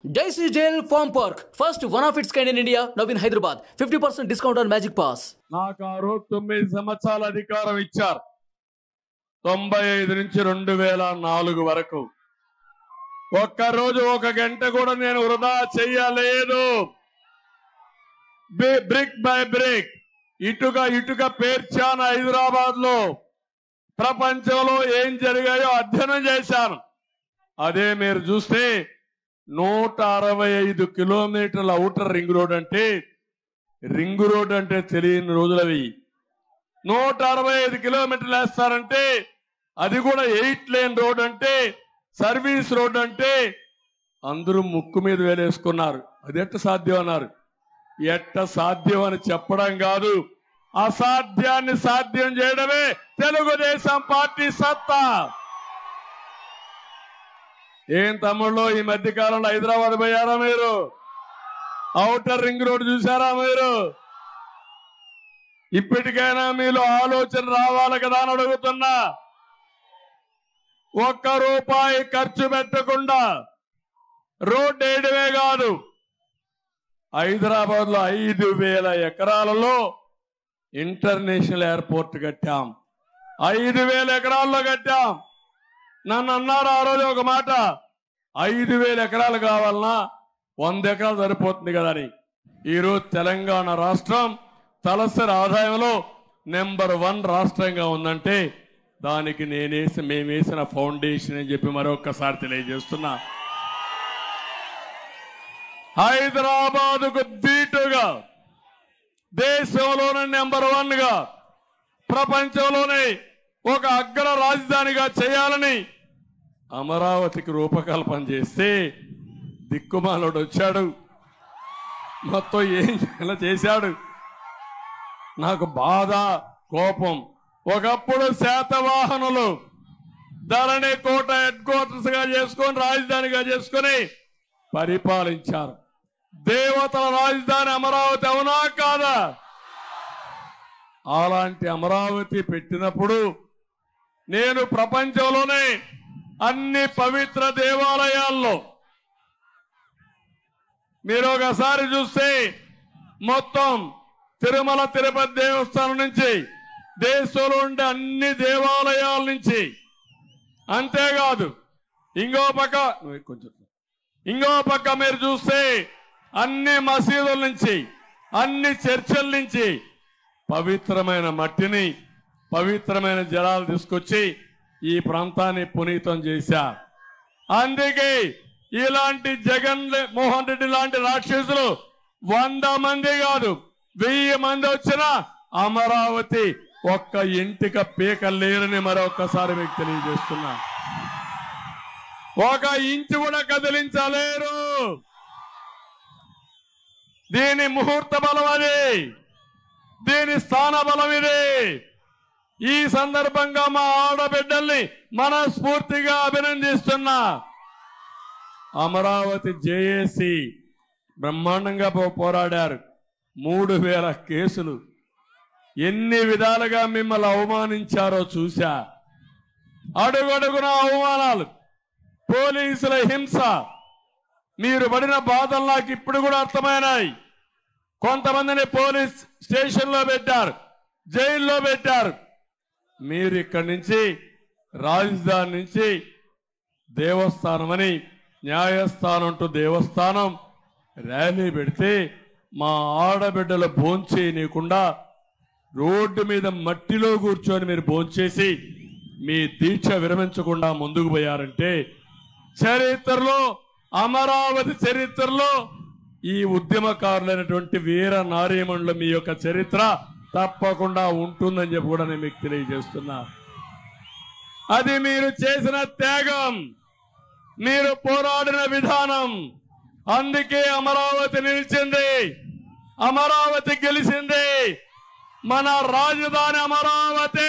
Daisy Jail Farm Park, first one of its kind in India, now in Hyderabad. 50% discount on Magic Pass. నాకు ఆ రోజు తొమ్మిది సంవత్సరాల అధికారం ఇచ్చారు తొంభై ఐదు నుంచి రెండు వేల నాలుగు వరకు ఒక్కరోజు ఒక గంట కూడా నేను వృధా చెయ్యలేదు బి- బ్రిక్ బై బ్రిక్ ఇటుక ఇటుక పేర్చాను హైదరాబాద్ లో ప్రపంచంలో ఏం జరిగాయో అధ్యయనం చేశాను అదే మీరు చూస్తే నూట అరవై ఐదు కిలోమీటర్ల అవుటర్ రింగ్ రోడ్ అంటే రింగ్ రోడ్ అంటే తెలియని రోజులవి నూట అరవై ఐదు కిలోమీటర్లు వేస్తారంటే అది కూడా ఎయిట్ లేన్ రోడ్ అంటే సర్వీస్ రోడ్ అంటే అందరూ ముక్కు మీద వేలేసుకున్నారు అది ఎట్ట సాధ్యం అన్నారు ఎట్ట సాధ్యం అని చెప్పడం కాదు అసాధ్యాన్ని సాధ్యం చేయడమే తెలుగుదేశం పార్టీ సత్తా ఏం తమ్ముళ్ళు ఈ మధ్య కాలంలో హైదరాబాద్ పోయారా మీరు ఔటర్ రింగ్ రోడ్ చూసారా మీరు ఇప్పటికైనా మీలో ఆలోచన రావాలి కదా అని అడుగుతున్నా ఒక్క రూపాయి ఖర్చు పెట్టకుండా రోడ్ వేయడమే కాదు హైదరాబాద్ లో ఐదు వేల ఎకరాలలో ఇంటర్నేషనల్ ఎయిర్పోర్ట్ కట్టాం ఐదు వేల ఎకరాల్లో కట్టాం నన్ను అన్నారు ఆ రోజు ఒక మాట ఐదు వేల ఎకరాలు కావాలన్నా వంద ఎకరాలు సరిపోతుంది కదా అని ఈరోజు తెలంగాణ రాష్ట్రం తలసరి ఆదాయంలో నెంబర్ వన్ రాష్ట్రంగా ఉందంటే దానికి నేనేసి మేమేసిన ఫౌండేషన్ అని చెప్పి మరొకసారి తెలియజేస్తున్నా హైదరాబాదుకు ధీటుగా దేశంలోనే నెంబర్ వన్ గా ప్రపంచంలోనే ఒక అగ్ర రాజధానిగా చేయాలని అమరావతికి రూపకల్పన చేస్తే దిక్కుమాలోడు వచ్చాడు మొత్తం ఏం చేయాలో చేశాడు నాకు బాధ కోపం ఒకప్పుడు శాతవాహనులు ధరణి కోట హెడ్ క్వార్టర్స్ గా చేసుకొని రాజధానిగా చేసుకొని పరిపాలించారు దేవతల రాజధాని అమరావతి అవునా కాదా అలాంటి అమరావతి పెట్టినప్పుడు నేను ప్రపంచంలోనే అన్ని పవిత్ర దేవాలయాల్లో మీరు ఒకసారి చూస్తే మొత్తం తిరుమల తిరుపతి దేవస్థానం నుంచి దేశంలో ఉండే అన్ని దేవాలయాల నుంచి అంతేకాదు ఇంకో పక్క నువ్వు కొంచెం ఇంకో పక్క మీరు చూస్తే అన్ని మసీదుల నుంచి అన్ని చర్చల నుంచి పవిత్రమైన మట్టిని పవిత్రమైన జలాలు తీసుకొచ్చి ఈ ప్రాంతాన్ని పునీతం చేశారు అందుకే ఇలాంటి జగన్ లే- మోహన్ రెడ్డి లాంటి రాక్షసులు వంద మంది కాదు వెయ్యి మంది వచ్చినా అమరావతి ఒక్క ఇంటిక పీక లేరని మరొక్కసారి మీకు తెలియజేస్తున్నా ఒక ఇంచు కూడా కదిలించలేరు దీని ముహూర్త బలం అది దీని స్థాన బలం ఇది ఈ సందర్భంగా మా ఆడబిడ్డల్ని మనస్ఫూర్తిగా అభినందిస్తున్నా అమరావతి జేఏసి బ్రహ్మాండంగా పో- పోరాడారు మూడు వేల కేసులు ఎన్ని విధాలుగా మిమ్మల్ని అవమానించారో చూశా అడుగడుగున అవమానాలు పోలీసుల హింస మీరు పడిన బాధలు నాకు ఇప్పుడు కూడా అర్థమైనాయి కొంతమందిని పోలీస్ స్టేషన్ లో పెట్టారు జైల్లో పెట్టారు మీరు ఇక్కడి నుంచి రాజధాని నుంచి దేవస్థానం అని న్యాయస్థానం టు దేవస్థానం ర్యాలీ పెడితే మా ఆడబిడ్డలు భోంచేయనీయకుండా రోడ్డు మీద మట్టిలో కూర్చొని మీరు భోంచేసి మీ దీక్ష విరమించకుండా ముందుకు పోయారంటే చరిత్రలో అమరావతి చరిత్రలో ఈ ఉద్యమకారులైనటువంటి వీర నారీమణుల మీ యొక్క చరిత్ర తప్పకుండా ఉంటుందని చెప్పి కూడా నేను మీకు తెలియజేస్తున్నా అది మీరు చేసిన త్యాగం మీరు పోరాడిన విధానం అందుకే అమరావతి నిలిచింది అమరావతి గెలిచింది మన రాజధాని అమరావతి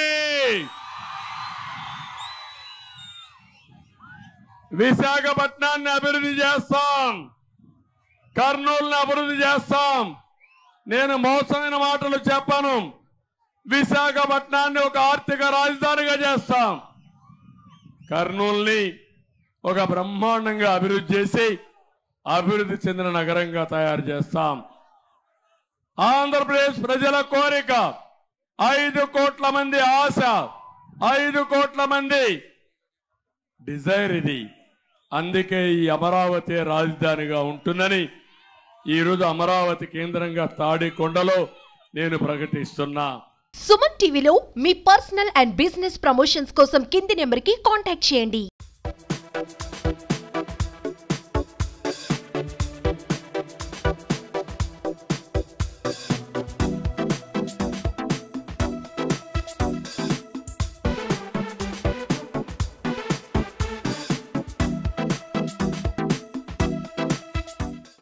విశాఖపట్నాన్ని అభివృద్ధి చేస్తాం కర్నూలుని అభివృద్ధి చేస్తాం నేను మోసమైన మాటలు చెప్పాను విశాఖపట్నాన్ని ఒక ఆర్థిక రాజధానిగా చేస్తాం కర్నూలుని ఒక బ్రహ్మాండంగా అభివృద్ధి చేసి అభివృద్ధి చెందిన నగరంగా తయారు చేస్తాం ఆంధ్రప్రదేశ్ ప్రజల కోరిక ఐదు కోట్ల మంది ఆశ ఐదు కోట్ల మంది డిజైర్ ఇది అందుకే ఈ అమరావతి రాజధానిగా ఉంటుందని ఈరోజు అమరావతి కేంద్రంగా తాడికొండలో నేను ప్రకటిస్తున్నా సుమన్ టీవీలో మీ పర్సనల్ అండ్ బిజినెస్ ప్రమోషన్స్ కోసం కింది నెంబర్కి కాంటాక్ట్ చేయండి